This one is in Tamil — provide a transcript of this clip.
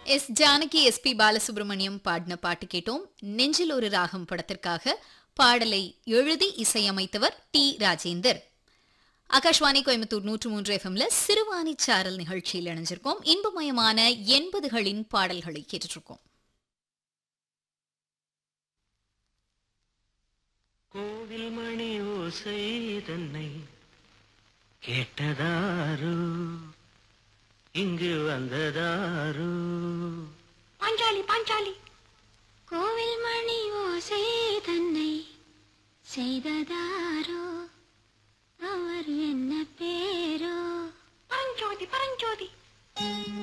எஸ் ஜானகி எஸ்பி பாலசுப்ரமணியம் பாடின பாட்டு கேட்டோம் நெஞ்சில் ஒரு ராகம் படத்திற்காக பாடலை எழுதி இசையமைத்தவர் டி ராஜேந்தர் ஆகாஷ்வாணி கோயம்புத்தூர் நூற்று மூன்று எஃப்எம்ல சிறுவாணி சாரல் நிகழ்ச்சியில் இணைஞ்சிருக்கோம் இன்பமயமான எண்பதுகளின் பாடல்களை கேட்டுட்டு இருக்கோம் கோவில் மணி ஓசை தன்னை கேட்டதாரு இங்கு வந்ததாரு பாஞ்சாலி பாஞ்சாலி கோவில் மணி ஓசை தன்னை செய்ததாரோ அவர் என்ன பேரோ பரஞ்சோதி பரஞ்சோதி